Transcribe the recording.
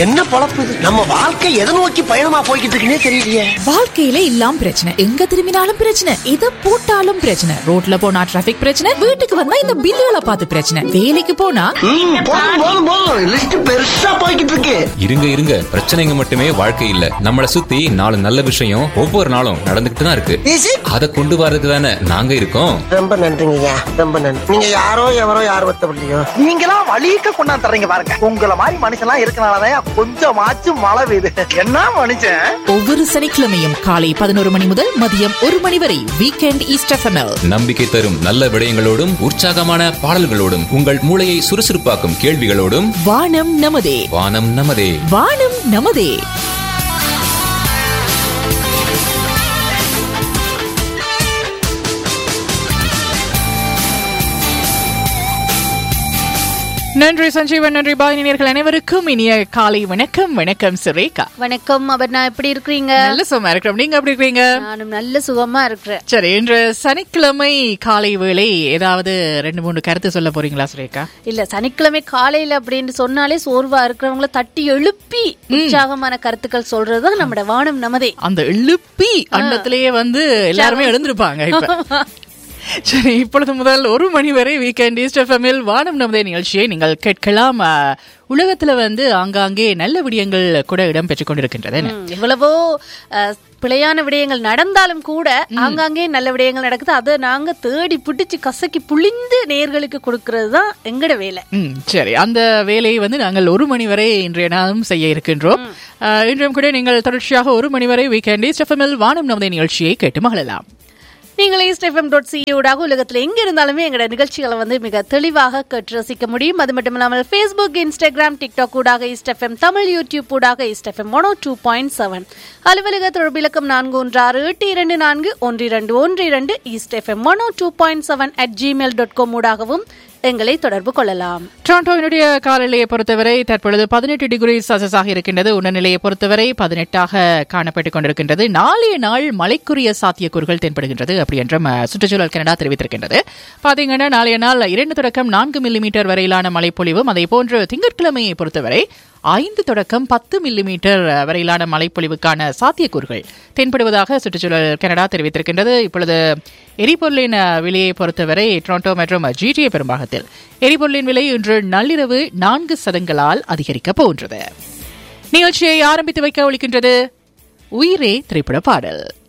என்ன பொழப்பு இது நம்ம வாழ்க்கை எதை நோக்கி பயணமா போய்கிட்டு இருக்குன்னே தெரியலையே வாழ்க்கையில இல்லாம் பிரச்சனை எங்க திரும்பினாலும் பிரச்சனை இத போட்டாலும் பிரச்சனை ரோட்ல போனா டிராபிக் பிரச்சனை வீட்டுக்கு வந்தா இந்த பில்லுகளை பார்த்து பிரச்சனை வேலைக்கு போனா ம், போதும் போதும் போதும் லிஸ்ட் பெருசா போய்கிட்டு இருக்கு இருங்க இருங்க பிரச்சனைங்க மட்டுமே வாழ்க்கை இல்ல நம்மள சுத்தி நாலு நல்ல விஷயம் ஒவ்வொரு நாளும் நடந்துகிட்டு தான் இருக்கு ஈஸி அத கொண்டு வரதுக்கு தானே நாங்க இருக்கோம் ரொம்ப நன்றிங்கய்யா ரொம்ப நன்றி நீங்க யாரோ எவரோ யார் ஒத்தப்படலையோ நீங்களாம் வழிக்க கொண்டாந்து தர்றீங்க பாருங்க உங்கள மாதிரி மனுஷன்லாம் இருக்கனாலதான் கொஞ்சமாச்சும் மழை பெய்யுது என்ன மனுஷன் ஒவ்வொரு சனிக்கிழமையும் காலை பதினோரு மணி முதல் மதியம் ஒரு மணி வரை வீக்கெண்ட் ஈஸ்ட் எஃப்எம்எல் நம்பிக்கை தரும் நல்ல விடயங்களோடும் உற்சாகமான பாடல்களோடும் உங்கள் மூளையை சுறுசுறுப்பாக்கும் கேள்விகளோடும் வானம் நமதே வானம் நமதே வானம் நமதே நன்றி சஞ்சீவன் நன்றி பாயினியர்கள் அனைவருக்கும் இனிய காலை வணக்கம் வணக்கம் சுரேகா வணக்கம் அபர்ணா எப்படி இருக்கிறீங்க நல்ல சும்மா இருக்கிறோம் நீங்க எப்படி இருக்கீங்க நானும் நல்ல சுகமா இருக்கிறேன் சரி இன்று சனிக்கிழமை காலை வேளை ஏதாவது ரெண்டு மூணு கருத்து சொல்ல போறீங்களா சுரேகா இல்ல சனிக்கிழமை காலையில அப்படின்னு சொன்னாலே சோர்வா இருக்கிறவங்கள தட்டி எழுப்பி உற்சாகமான கருத்துக்கள் சொல்றதுதான் நம்மட வானம் நமதே அந்த எழுப்பி அண்டத்திலேயே வந்து எல்லாருமே எழுந்திருப்பாங்க இப்ப சரி இப்பொழுது முதல் ஒரு மணி வரை வீக்கெண்ட் ஈஸ்ட் எஃப்எம்மில் வானம் நமதே நிகழ்ச்சியை நீங்கள் கேட்கலாம் அஹ், உலகத்துல வந்து ஆங்காங்கே நல்ல விடயங்கள் கூட இடம் பெற்றுக் கொண்டிருக்கின்றது என்ன? ம், எவ்வளவோ அஹ், பிழையான விடயங்கள் நடந்தாலும் கூட ஆங்காங்கே நல்ல விடயங்கள் நடக்குது அதை நாங்க தேடி பிடிச்சு கசக்கி புளிந்து நேர்களுக்கு கொடுக்கறது தான் எங்கட வேலை ம் சரி அந்த வேலையை வந்து நாங்கள் ஒரு மணி வரை இன்றைய நாளும் செய்ய இருக்கின்றோம் அஹ், இன்றும் கூட நீங்கள் தொடர்ச்சியாக ஒரு மணி வரை வீக்கெண்ட் ஈஸ்ட் எஃப்எம்மில் வானம் நமதே நிகழ்ச்சியை கேட்டு மகிழலாம் நீங்கள் ஈஸ்ட் எஃப்எம் டாட் சியூடாக உலகத்தில் எங்க இருந்தாலுமே எங்களோட நிகழ்ச்சிகளை வந்து மிக தெளிவாக கேட்டு ரசிக்க முடியும் அது மட்டும் இல்லாமல் ஃபேஸ்புக் இன்ஸ்டாகிராம் டிக்டாக் ஊடாக ஈஸ்ட் எஃப்எம் தமிழ் யூடியூப் ஊடாக East FM one two point seven அலுவலக தொடர்பு இலக்கம் நான்கு ஒன்று ஆறு எட்டு இரண்டு நான்கு ஒன்று இரண்டு ஒன்று இரண்டு East FM one two point seven at Gmail dot com ஊடாகவும் எங்களை தொடர்பு கொள்ளலாம் டொரண்டோவினுடைய காலநிலையை பொறுத்தவரை தற்பொழுது பதினெட்டு டிகிரி செல்சியஸாக இருக்கின்றது உணர்நிலையை பொறுத்தவரை பதினெட்டாக காணப்பட்டுக் கொண்டிருக்கின்றது நாளைய நாள் மழைக்குரிய சாத்தியக்கூறுகள் தென்படுகின்றது அப்படி என்றும் அஹ், சுற்றுச்சூழல் கனடா தெரிவித்திருக்கின்றது பாத்தீங்கன்னா நாளைய நாள் இரண்டு தொடக்கம் நான்கு மில்லிமீட்டர் வரையிலான மழைப்பொழிவும் அதே போன்று திங்கட்கிழமையை பொறுத்தவரை ஐந்து தொடக்கம் பத்து மில்லிமீட்டர் வரையிலான மழைப்பொழிவுக்கான சாத்தியக்கூறுகள் தென்படுவதாக சுற்றுச்சூழல் கனடா தெரிவித்திருக்கின்றது இப்பொழுது எரிபொருளின் அஹ், விலையை பொறுத்தவரை டொரண்டோ மற்றும் ஜிடிஏ பெரும்பாகத்தில் எரிபொருளின் விலை இன்று நள்ளிரவு நான்கு சதங்களால் அதிகரிக்கப் போகின்றது நிகழ்ச்சியை ஆரம்பித்து வைக்க ஒழிக்கின்றது உயிரே திரைப்பட பாடல்